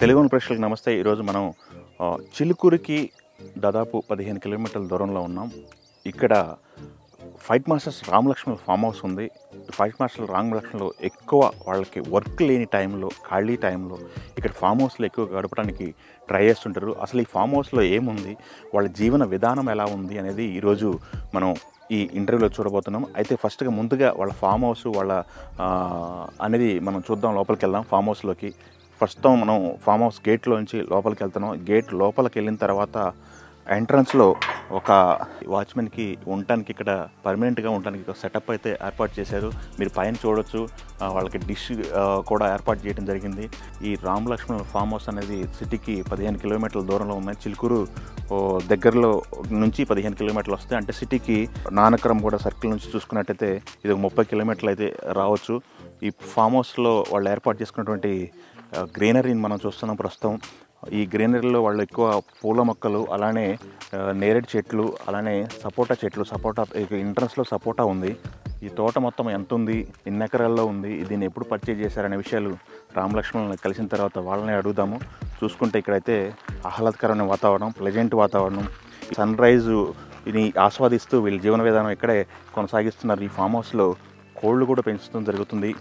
తెలుగు ప్రేక్షకులకు నమస్తే ఈరోజు మనం ఆ, చిలుకూరికి దాదాపు పదిహేను కిలోమీటర్ల దూరంలో ఉన్నాం ఇక్కడ fight masters Ramalakshman farm house ఉంది ఫైట్ మాస్టర్ రామలక్ష్మణ్లో ఎక్కువ వాళ్ళకి వర్క్ లేని టైంలో ఖాళీ టైంలో ఇక్కడ ఫామ్ హౌస్లో ఎక్కువ గడపడానికి ట్రై చేస్తుంటారు అసలు ఈ ఫామ్ హౌస్లో ఏముంది వాళ్ళ జీవన విధానం ఎలా ఉంది అనేది ఈరోజు మనం ఈ ఇంటర్వ్యూలో చూడబోతున్నాం అయితే ఫస్ట్గా ముందుగా వాళ్ళ ఫామ్ హౌస్ వాళ్ళ ఆ, అనేది మనం చూద్దాం లోపలికి వెళ్దాం ఫామ్ హౌస్లోకి ప్రస్తుతం మనం ఫామ్ హౌస్ గేట్లోంచి లోపలికి వెళ్తున్నాం గేట్ లోపలికి వెళ్ళిన తర్వాత ఎంట్రన్స్లో ఒక వాచ్మెన్కి ఉండటానికి ఇక్కడ పర్మనెంట్గా ఉండటానికి ఒక సెటప్ అయితే ఏర్పాటు చేశారు మీరు పైన చూడొచ్చు ఆ, వాళ్ళకి డిష్ ఆ, కూడా ఏర్పాటు చేయడం జరిగింది ఈ రామ్ లక్ష్మణ్ ఫామ్ హౌస్ అనేది సిటీకి పదిహేను కిలోమీటర్ల దూరంలో ఉన్నాయి చిలుకూరు ఓ, దగ్గరలో నుంచి పదిహేను కిలోమీటర్లు వస్తాయి అంటే సిటీకి నానక్రమ్ కూడా సర్కిల్ నుంచి చూసుకున్నట్టయితే ఇది ఒక ముప్పై కిలోమీటర్లు అయితే రావచ్చు ఈ ఫామ్ హౌస్లో వాళ్ళు ఏర్పాటు చేసుకున్నటువంటి ఆ, గ్రీనరీని మనం చూస్తున్నాం ప్రస్తుతం ఈ గ్రీనరీలో వాళ్ళు ఎక్కువ పూల మొక్కలు అలానే ఆ, నేరేడు చెట్లు అలానే సపోటా చెట్లు సపోటా ఎంట్రన్స్లో సపోటా ఉంది ఈ తోట మొత్తం ఎంత ఉంది ఎన్ని ఎకరాల్లో ఉంది దీన్ని ఎప్పుడు పర్చేజ్ చేశారనే విషయాలు రామలక్ష్మణ్ కలిసిన తర్వాత వాళ్ళని అడుగుదాము చూసుకుంటే ఇక్కడైతే ఆహ్లాదకరమైన వాతావరణం ప్లెజెంట్ వాతావరణం సన్ రైజు ఇది ఆస్వాదిస్తూ వీళ్ళ జీవన విధానం ఇక్కడే కొనసాగిస్తున్నారు ఈ ఫామ్ హౌస్లో కోళ్ళు కూడా పెంచడం జరుగుతుంది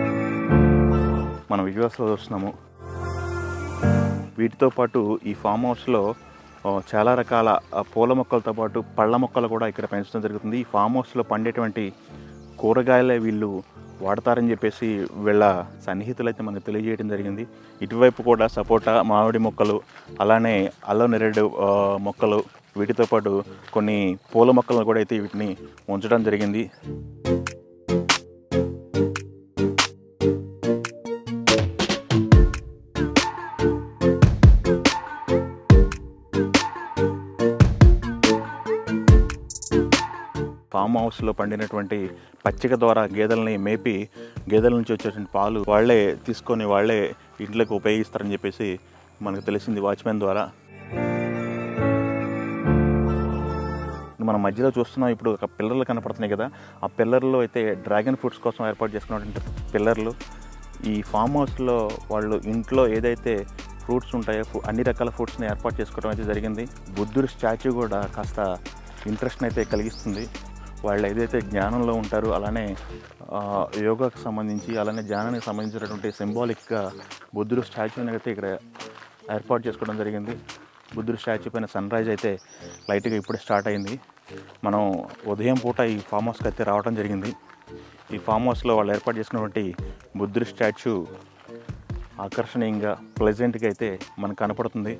మనం విజువల్స్లో చూస్తున్నాము వీటితో పాటు ఈ ఫామ్ హౌస్లో ఆ, చాలా రకాల ఆ, పూల మొక్కలతో పాటు పళ్ళ మొక్కలు కూడా ఇక్కడ పెంచడం జరుగుతుంది ఈ ఫామ్ హౌస్లో పండేటువంటి కూరగాయలే వీళ్ళు వాడతారని చెప్పేసి వీళ్ళ సన్నిహితులు అయితే మనకు తెలియజేయడం జరిగింది ఇటువైపు కూడా సపోటా మామిడి మొక్కలు అలానే అల్లం నెరడు ఆ, మొక్కలు వీటితో పాటు కొన్ని పూల మొక్కలను కూడా అయితే వీటిని ఉంచడం జరిగింది ఫామ్ హౌస్లో పండినటువంటి పచ్చిక ద్వారా గేదెలని మేపి గేదెల నుంచి వచ్చేటువంటి పాలు వాళ్ళే తీసుకొని వాళ్ళే ఇంట్లోకి ఉపయోగిస్తారని చెప్పేసి మనకు తెలిసింది వాచ్మెన్ ద్వారా మన మధ్యలో చూస్తున్నాం ఇప్పుడు ఒక పిల్లర్లు కనపడుతున్నాయి కదా ఆ పిల్లర్లో అయితే డ్రాగన్ ఫ్రూట్స్ కోసం ఏర్పాటు చేసుకున్నటువంటి పిల్లర్లు ఈ ఫామ్ హౌస్లో వాళ్ళు ఇంట్లో ఏదైతే ఫ్రూట్స్ ఉంటాయో ఫ్రూ- అన్ని రకాల ఫ్రూట్స్ని ఏర్పాటు చేసుకోవడం అయితే జరిగింది బుద్ధుడి స్టాచ్యూ కూడా కాస్త ఇంట్రెస్ట్ని అయితే కలిగిస్తుంది వాళ్ళు ఏదైతే జ్ఞానంలో ఉంటారో అలానే ఆ, యోగాకు సంబంధించి అలానే జ్ఞానానికి సంబంధించినటువంటి సింబాలిక్గా బుద్ధుడు స్టాచ్యూని అయితే ఇక్కడ ఏర్పాటు చేసుకోవడం జరిగింది బుద్ధుడి స్టాచ్యూ పైన సన్ రైజ్ అయితే లైట్గా ఇప్పుడే స్టార్ట్ అయింది మనం ఉదయం పూట ఈ ఫామ్ హౌస్కి అయితే రావడం జరిగింది ఈ ఫామ్ హౌస్లో వాళ్ళు ఏర్పాటు చేసుకున్నటువంటి బుద్ధుడి స్టాచ్యూ ఆకర్షణీయంగా ప్లెజెంట్గా అయితే మనకు కనపడుతుంది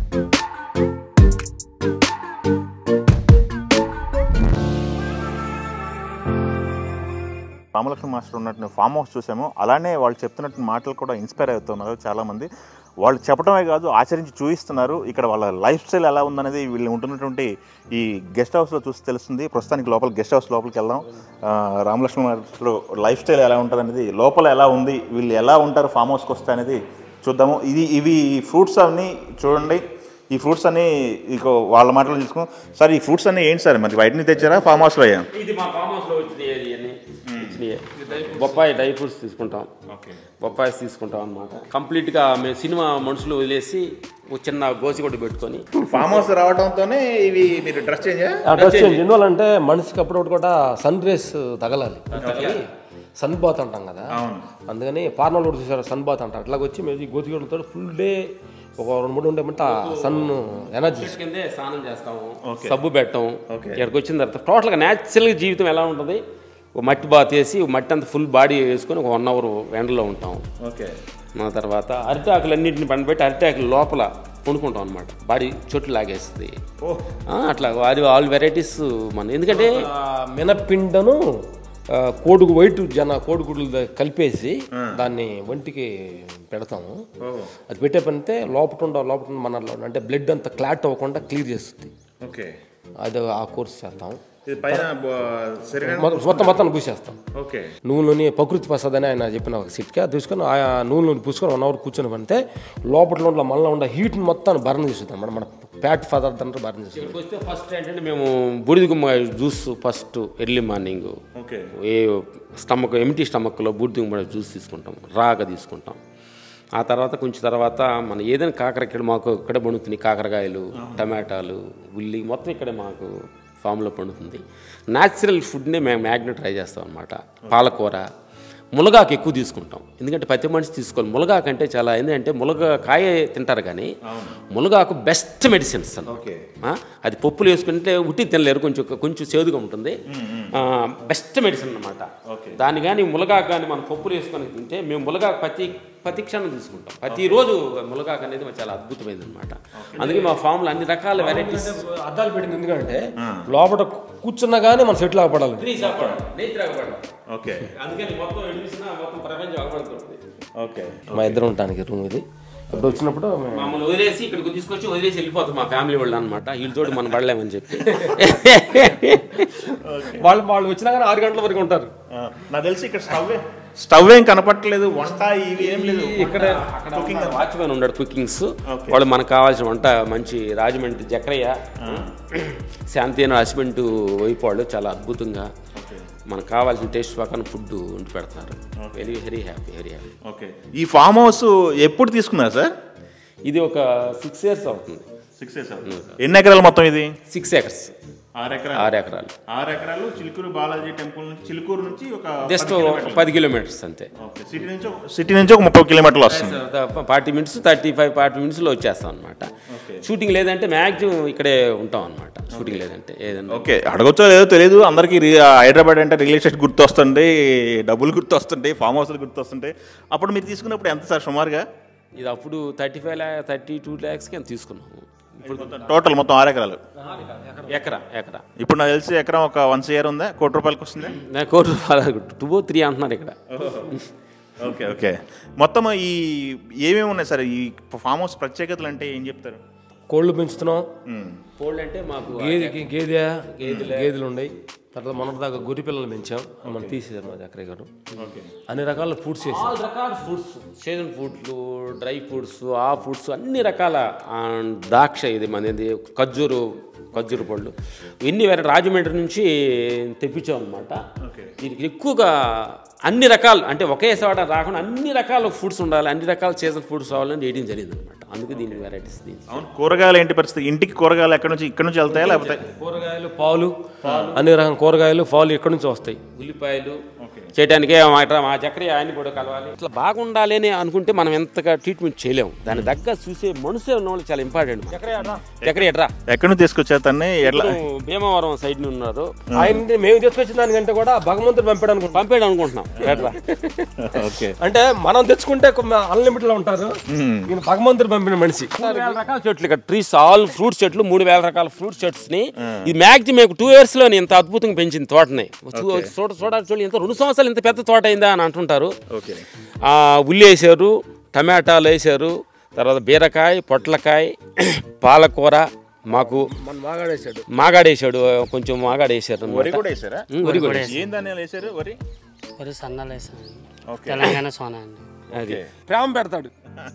రామలక్ష్మణ మాస్టర్ ఉన్నట్టు ఫామ్ హౌస్ చూసాము అలానే వాళ్ళు చెప్తున్నట్టు మాటలు కూడా ఇన్స్పైర్ అవుతున్నారు చాలామంది వాళ్ళు చెప్పడమే కాదు ఆచరించి చూపిస్తున్నారు ఇక్కడ వాళ్ళ లైఫ్ స్టైల్ ఎలా ఉందనేది వీళ్ళు ఉంటున్నటువంటి ఈ గెస్ట్ హౌస్లో చూసి తెలుస్తుంది ప్రస్తుతానికి లోపల గెస్ట్ హౌస్ లోపలికి వెళ్దాం ఆ, రామలక్ష్మణ మాస్టర్ లైఫ్ స్టైల్ ఎలా ఉంటుంది అనేది లోపల ఎలా ఉంది వీళ్ళు ఎలా ఉంటారు ఫామ్ హౌస్కి వస్తే అనేది చూద్దాము ఇది ఇవి ఫ్రూట్స్ అన్నీ చూడండి ఈ ఫ్రూట్స్ అన్నీ ఇక వాళ్ళ మాటలు తీసుకున్నాం సార్ ఈ ఫ్రూట్స్ అన్నీ ఏంటి సార్ మరి బయట నుంచి తెచ్చారా ఫామ్ హౌస్లో అయ్యా ఇది మా ఫామ్ హౌస్ లో వచ్చినాయి ఇవన్నీ వచ్చినాయి బొప్పాయి డ్రై ఫ్రూట్స్ తీసుకుంటాం ఓకే బొప్పాయి తీసుకుంటాం అనమాట కంప్లీట్ గా మేము సినిమా మనుషులు వదిలేసి ఒక చిన్న గోసిగొడ్డు పెట్టుకొని ఫామ్ హౌస్ రావడంతోనే ఇవి మీరు డ్రెస్ చేంజ్ ఆ డ్రెస్ చేంజ్ ఎందువల్లంటే మనిషికి అప్పుడప్పుడు కూడా సన్ రేస్ తగలాలి సన్ బాత్ అంటాం కదా అవును. అందుకని పార్నల్ కూడా చూసారు సన్ బాత్ అంటారు అట్లాగ వచ్చి మేము ఈ గోతిగూడతో ఫుల్ డే ఒక రెండు మూడు ఉండేమంటే ఆ సన్ ఎనర్జీ కిందే స్నానం చేస్తాము సబ్బు పెట్టాం Okay. ఇక్కడికి వచ్చిన తర్వాత టోటల్గా న్యాచురల్గా జీవితం ఎలా ఉంటుంది ఒక మట్టి బాత్ వేసి ఒక మట్టి అంతా ఫుల్ బాడీ వేసుకొని ఒక వన్ అవర్ ఎండలో ఉంటాం ఓకే ఆ తర్వాత అరిటాకులు అన్నింటిని పండబెట్టి అరిటాకులు లోపల వండుకుంటాం అనమాట బాడీ చొట్లు లాగేస్తుంది ఓ ఆ, అట్లా అది ఆల్ వెరైటీస్ మన ఎందుకంటే మినపిండను ఆ, కోడుగు వైట్ జన కోడిగుడ్లు కలిపేసి దాన్ని ఒంటికి పెడతాము అది పెట్టే పనితే లోపల ఉండ లోపల ఉన్న మనలో అంటే బ్లడ్ అంతా క్లాట్ అవ్వకుండా క్లియర్ చేస్తుంది ఓకే అది ఆ కోర్స్ చేస్తాం ఇది పైన శరీరం మొత్తం మొత్తం మొత్తం పూసేస్తాం ఓకే నూనెలోని ప్రకృతి ప్రసాద్ అని ఆయన చెప్పిన ఒక సిట్కా తీసుకొని ఆ నూనెలోని పూసుకొని వన్ అవర్ కూర్చొని పడితే లోపల ఉన్న మనలో ఉన్న హీట్ మొత్తం బర్న్ చేస్తుంది మన మన ఫ్యాట్ పదార్థాన్ని బర్న్ చేస్తుంది ఇక్కడికి వస్తే ఫస్ట్ ఏంటంటే మేము బూడిద గుమ్మడి juice first early morning okay a stomach empty స్టమక్లో బూడిద గుమ్మడి జ్యూస్ తీసుకుంటాం రాగా తీసుకుంటాం ఆ తర్వాత కొంచెం తర్వాత మన ఏదైనా కాకర ఇక్కడ మాకు ఇక్కడే పండుతుంది కాకరకాయలు టమాటాలు ఉల్లి మొత్తం ఇక్కడే మాకు ఫామ్లో పండుతుంది న్యాచురల్ ఫుడ్నే మేము మ్యాగ్నెట్ ట్రై చేస్తాం అనమాట పాలకూర మునగాకు ఎక్కువ తీసుకుంటాం ఎందుకంటే ప్రతి మనిషి తీసుకోవాలి మునగాకు అంటే చాలా ఏంటంటే మునగ కాయ తింటారు కానీ మునగాకు బెస్ట్ మెడిసిన్ అసలు ఓకే ఆ, అది పప్పులు వేసుకుంటే ఉట్టి తినలేరు కొంచెం కొంచెం చేదుగా ఉంటుంది బెస్ట్ మెడిసిన్ అనమాట దాన్ని కానీ ములగాకు కానీ మనం పప్పులు వేసుకొని తింటే మేము ములగాకు ప్రతి ప్రతి క్షణం తీసుకుంటాం ప్రతిరోజు ములగాకు అనేది మాకు చాలా అద్భుతమైనది అనమాట అందుకే మా ఫామ్లో అన్ని రకాల వెరైటీస్ అద్దాలు పెట్టింది ఎందుకంటే లోపల కూర్చున్నా కానీ మనం సెటిల్ అవ్వబడాలి ఓకే అందుకని మొత్తం ఎడిసినా మొత్తం ప్రపంచం అగపడుతుంది ఓకే మా ఇద్దరు ఉండటానికి రూమ్ ఇది ఇప్పుడు వచ్చినప్పుడు మేము- మమ్మల్ని వదిలేసి ఇక్కడికి తీసుకొచ్చి వదిలేసి వెళ్ళిపోతాం మా ఫ్యామిలీ వాళ్ళు అనమాట వీళ్ళతోటి మనం పడలేమని చెప్పి వాళ్ళు వాళ్ళు వచ్చినా కానీ ఆరు గంటల వరకు ఉంటారు నాకు తెలిసి ఇక్కడ స్టవ్ స్టవ్ ఏం కనపట్టలేదు వంట ఇవి ఏం లేదు ఇక్కడ అక్కడ వాచ్మెన్ ఉన్నాడు కుకింగ్స్ వాళ్ళు మనకు కావాల్సిన వంట మంచి రాజమండ్రి జక్రయ్య శాంతి అని హస్బెండ్ వైపు వాళ్ళు చాలా అద్భుతంగా మనకు కావాల్సిన టేస్ట్ ప్రకారం ఫుడ్ వండి పెడుతున్నారు very very happy very happy okay ఈ ఫామ్ హౌస్ ఎప్పుడు తీసుకున్నారు సార్ ఇది ఒక సిక్స్ ఇయర్స్ అవుతుంది సిక్స్ ఇయర్స్ ఎన్ని ఎకరాలు మొత్తం ఇది సిక్స్ ఎకర్స్ ఆరు ఎకరాలు ఆరు ఎకరాలు ఆరు ఎకరాలు చిలుకూరు బాలాజీ టెంపుల్ నుంచి చిలుకూరు నుంచి ఒక జస్ట్ పది కిలోమీటర్స్ అంతే సిటీ నుంచి సిటీ నుంచి ఒక ముప్పై కిలోమీటర్లు వస్తుంది forty minutes thirty five forty మినిట్స్లో వచ్చేస్తాం అనమాట షూటింగ్ లేదంటే మ్యాక్సిమం ఇక్కడే ఉంటాం అనమాట షూటింగ్ లేదంటే ఏదన్నా ఓకే అడగొచ్చో లేదో తెలియదు అందరికీ రి- హైదరాబాద్ అంటే రియల్ ఎస్టేట్ గుర్తొస్తుంది డబ్బులు గుర్తొస్తుంటాయి ఫామ్ హౌస్లు గుర్తొస్తుంటాయి అప్పుడు మీరు తీసుకున్నప్పుడు ఎంత సార్ సుమారుగా ఇది అప్పుడు థర్టీ ఫైవ్ ల్యా థర్టీ టూ ల్యాక్స్కి అని తీసుకున్నాము టోటల్ మొత్తం ఆరు ఎకరాలు ఎకరా ఎకరా ఇప్పుడు నాకు తెలిసి ఎకరం ఒక వన్ ఇయర్ ఉందా కోటి రూపాయలకి వస్తుంది నాకు కోటి రూపాయలు టూ త్రీ అంటున్నారు ఇక్కడ ఓకే ఓకే మొత్తం ఈ ఏమేమి ఉన్నాయి సార్ ఈ ఫామ్ హౌస్ ప్రత్యేకతలు అంటే ఏం చెప్తారు కోళ్ళు పెంచుతున్నాం కోల్డ్ అంటే మాకు గేదె గేదె గేదెలు గేదెలు ఉన్నాయి తర్వాత మొన్నటి దాకా గొర్రె పిల్లలు పెంచాం అవి మనం తీసేసారు మా చక్రయ్య గారు అన్ని రకాల ఫుడ్స్ చేసాం ఆల్ రకాల ఫుడ్స్ సీజన్ ఫుడ్లు డ్రై ఫుడ్స్ ఆ ఫుడ్స్ అన్ని రకాల ఆ, ద్రాక్ష ఇది మనది ఖర్జూరు ఖర్జూరు పళ్ళు ఇన్ని వేరే రాజమండ్రి నుంచి తెప్పించాం అనమాట దీనికి ఎక్కువగా అన్ని రకాలు అంటే ఒకే చోట రాకుండా అన్ని రకాల ఫుడ్స్ ఉండాలి అన్ని రకాల సీజన్ ఫుడ్స్ కావాలని వేయడం జరిగింది అనమాట అందుకే దీని వెరైటీస్ దీని అవును కూరగాయలు ఏంటి పరిస్థితి ఇంటికి కూరగాయలు ఎక్కడి నుంచి ఇక్కడ నుంచి వెళ్తాయా లేకపోతే కూరగాయలు పాలు అన్ని రకం కూరగాయలు పాలు ఎక్కడి నుంచి వస్తాయి ఉల్లిపాయలు చేయడానికి మా మా చక్రి ఆయన కూడా కలవాలి ఇట్లా బాగుండాలి అని అనుకుంటే మనం ఎంతగా ట్రీట్మెంట్ చేయలేము దాని దగ్గర చూసే మనుషులు ఉన్న వాళ్ళు చాలా ఇంపార్టెంట్ చక్రి ఎట్రా ఎక్కడి నుంచి తీసుకొచ్చారు తన్ని ఎట్లా భీమవరం సైడ్ ని ఉన్నారు ఆయన మేము తీసుకొచ్చిన దానికంటే కూడా భగవంతుడు పంపాడు అనుకుంటాం పంపేయడం అనుకుంటున్నాం ఎట్రా ఓకే అంటే మనం తెచ్చుకుంటే అన్లిమిటెడ్ లో ఉంటారు ఈయన భగవంతుడు పంపిన మనిషి మూడు వేల రకాల చెట్లు ఇక్కడ ట్రీస్ ఆల్ ఫ్రూట్ చెట్లు మూడు వేల రకాల ఫ్రూట్ చెట్స్ ని ఇది మ్యాక్సిమం మీకు టూ ఇయర్స్ లో ఇంత అద్భుతంగా పెంచింది తోటని చూ- చూడ చూడ చూడ ఇంత రెండు సంవత్సరాలు ఇంత పెద్ద తోట అయిందా అని అంటుంటారు ఓకే ఆ, ఉల్లి వేసారు టమాటాలు వేసారు తర్వాత బీరకాయ పొట్లకాయ పాలకూర మాకు మన మాగాడేశాడు మాగాడేసాడు కొంచెం మాగాడేసారు వరి కూడా వేసారా వరి కూడా ఏం ధాన్యాలు వేసారు వరి వరి సన్నాలు వేసానండి తెలంగాణ సోనా అండి అది ప్రేమ పెడతాడు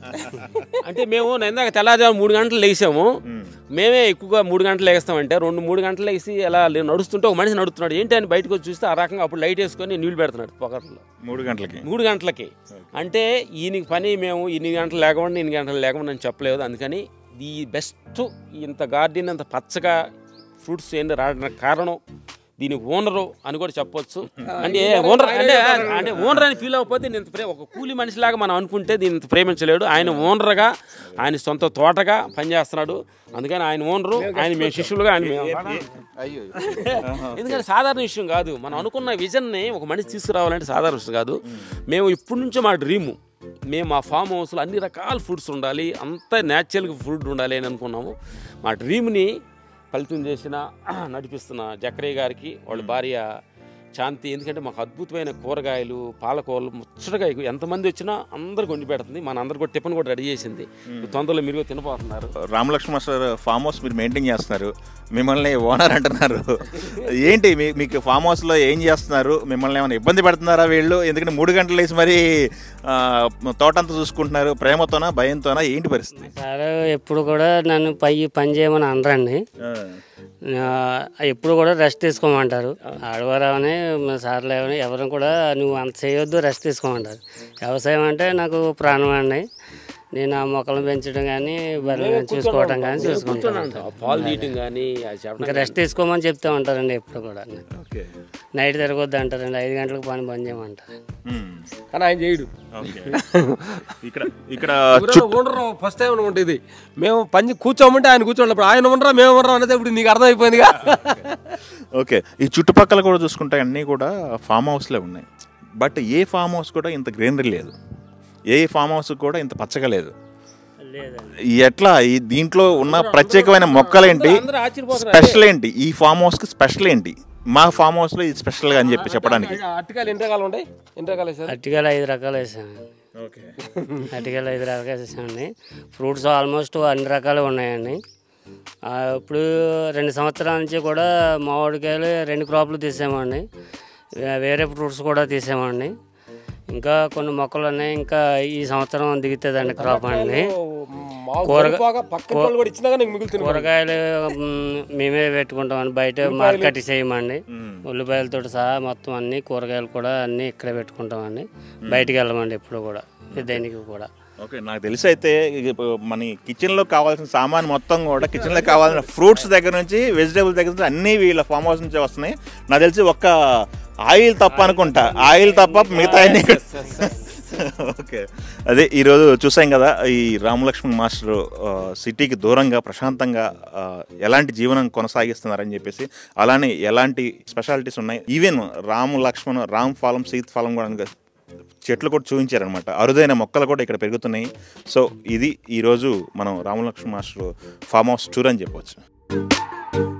అంటే మేము ఇందాక తెల్లారుజాము మూడు గంటలు లేసాము మేమే ఎక్కువగా మూడు గంటలు లేస్తామంటే రెండు మూడు గంటలు లేసి అలా లే- నడుస్తుంటే ఒక మనిషి నడుస్తున్నాడు ఏంటి అని బయటకు వచ్చి చూస్తే ఆ రకంగా అప్పుడు లైట్ వేసుకొని నీళ్ళు పెడుతున్నాడు పొగట్లో మూడు గంటలకి మూడు గంటలకి అంటే ఈయనకి పని మేము ఇన్ని గంటలు లేకుండా ఇన్ని గంటలు లేకుండా అని చెప్పలేదు అందుకని ఈ బెస్ట్ ఇంత గార్డెన్ అంత పచ్చగా ఫ్రూట్స్ ఏంటి రావడానికి కారణం దీని ఓనరు అని కూడా చెప్పొచ్చు అంటే ఓనర్ అంటే అంటే ఓనర్ అని ఫీల్ అవ్వకపోతే నేను ఇంత ప్రే ఒక కూలి మనిషిలాగా మనం అనుకుంటే దీన్ని ఇంత ప్రేమించలేడు ఆయన ఓనర్గా ఆయన సొంత తోటగా పనిచేస్తున్నాడు అందుకని ఆయన ఓనరు ఆయన మేము శిష్యులుగా ఆయన మేము అయ్యో ఎందుకంటే సాధారణ విషయం కాదు మనం అనుకున్న విజన్ని ఒక మనిషి తీసుకురావాలంటే సాధారణ విషయం కాదు మేము ఇప్పటి నుంచో మా డ్రీము మేము మా ఫామ్ హౌస్లో అన్ని రకాల ఫుడ్స్ ఉండాలి అంత న్యాచురల్గా ఫుడ్ ఉండాలి అని అనుకున్నాము మా డ్రీమ్ని ఫలితం చేసిన నడిపిస్తున్న జక్రయ్య గారికి వాళ్ళ భార్య శాంతి ఎందుకంటే మాకు అద్భుతమైన కూరగాయలు పాలకూరలు ముచ్చటగా ఎక్కువ ఎంతమంది వచ్చినా అందరికి వండి పెడుతుంది మన అందరు కూడా టిఫిన్ కూడా రెడీ చేసింది తొందరలో మీరు కూడా తినబోతున్నారు రామలక్ష్మణ సార్ ఫామ్ హౌస్ మీరు మెయింటైన్ చేస్తున్నారు మిమ్మల్ని ఓనర్ అంటున్నారు ఏంటి మీ మీకు ఫామ్ హౌస్లో ఏం చేస్తున్నారు మిమ్మల్ని ఏమైనా ఇబ్బంది పెడుతున్నారా వీళ్ళు ఎందుకంటే మూడు గంటలు వేసి మరి ఆ, తోటంతా చూసుకుంటున్నారు ప్రేమతోనా భయంతోనా ఏంటి పరిస్థితి సార్ ఎప్పుడు కూడా నన్ను పై పని చేయమని అనరండి ఆ, ఎప్పుడు కూడా రెస్ట్ తీసుకోమంటారు ఆడవారని సార్లు ఏమని ఎవరు కూడా నువ్వు అంత చేయొద్దు రెస్ట్ తీసుకోమంటారు వ్యవసాయం అంటే నాకు ప్రాణం అండి నేను ఆ మొక్కలను పెంచడం కానీ బర్రెలను చూసుకోవడం కానీ చూసుకుంటాను ఆ పాలు తీయటం కానీ అది చెప్పడం ఇంకా రెస్ట్ తీసుకోమని చెప్తూ ఉంటారండి ఎప్పుడు కూడా ఓకే నైట్ తిరగొద్దు అంటారండి ఐదు గంటలకు పని బంద్ చేయమంటారు కానీ ఆయన చేయడు ఓకే ఇక్కడ ఇక్కడ ఊరిలో ఉండరు ఫస్ట్ టైం ఉంటుంది మేము పని కూర్చోమంటే ఆయన కూర్చోండి ఆయన ఉండరా మేము ఉండరా అనేది ఇప్పుడు నీకు అర్థమైపోయిందిగా ఓకే ఈ చుట్టుపక్కల కూడా చూసుకుంటే అన్నీ కూడా ఫామ్ హౌస్లే ఉన్నాయి బట్ ఏ ఫామ్ హౌస్ కూడా ఇంత గ్రీనరీ లేదు ఏ ఫామ్ హౌస్ కూడా ఇంత పచ్చగా లేదు లేదండి ఈ ఎట్లా ఈ దీంట్లో ఉన్న ప్రత్యేకమైన మొక్కలేంటి అందరూ ఆశ్చర్యపోతున్నారు. స్పెషల్ ఏంటి ఈ ఫామ్ హౌస్కి స్పెషల్ ఏంటి మా ఫామ్ హౌస్లో ఇది స్పెషల్గా అని చెప్పి చెప్పడానికి అట్టకాయలు ఎన్ని రకాలు ఉంటాయి ఎన్ని రకాలు సార్ అరటికాయలు ఐదు రకాలు వేసామండి ఓకే అరటికాయలు ఐదు రకాలు వేసామండి ఫ్రూట్స్ ఆల్మోస్ట్ అన్ని రకాలు ఉన్నాయండి ఆ, ఇప్పుడు రెండు సంవత్సరాల నుంచి కూడా మామిడికాయలు రెండు క్రాప్లు తీసామండి వే- వేరే ఫ్రూట్స్ కూడా తీసామండి ఇంకా కొన్ని మొక్కలు ఉన్నాయి ఇంకా ఈ సంవత్సరం దిగుతుందండి క్రాప్ అండి కూరగా పక్కన వాళ్ళు కూడా ఇచ్చినా కానీ నీకు మిగులుతుంది కూరగాయలు మ్, మేమే పెట్టుకుంటామండి బయట మార్కెట్ చేయమండి ఉల్లిపాయలతో సహా మొత్తం అన్ని కూరగాయలు కూడా అన్ని ఇక్కడే పెట్టుకుంటామండి బయటికి వెళ్ళమండి ఎప్పుడు కూడా దేనికి కూడా ఓకే నాకు తెలిసి అయితే ఇప్పుడు మన కిచెన్లో కావాల్సిన సామాన్ మొత్తం కూడా కిచెన్లో కావాల్సిన ఫ్రూట్స్ దగ్గర నుంచి వెజిటేబుల్స్ దగ్గర నుంచి అన్నీ వీళ్ళ ఫామ్ హౌస్ నుంచి వస్తున్నాయి నాకు తెలిసి ఒక్క ఆయిల్ తప్ప అనుకుంటా ఆయిల్ తప్ప మిగతా అన్ని ఓకే అదే ఈరోజు చూసాం కదా ఈ రామలక్ష్మణ్ మాస్టర్ ఆ, సిటీకి దూరంగా ప్రశాంతంగా ఆ, ఎలాంటి జీవనం కొనసాగిస్తున్నారని చెప్పేసి అలానే ఎలాంటి స్పెషాలిటీస్ ఉన్నాయి ఈవెన్ రాము లక్ష్మణ్ రామ్ ఫలం సీత్ ఫలం కూడా అనగా చెట్లు కూడా చూపించారనమాట అరుదైన మొక్కలు కూడా ఇక్కడ పెరుగుతున్నాయి సో ఇది ఈరోజు మనం Ramalakshman master farm house tour అని చెప్పవచ్చు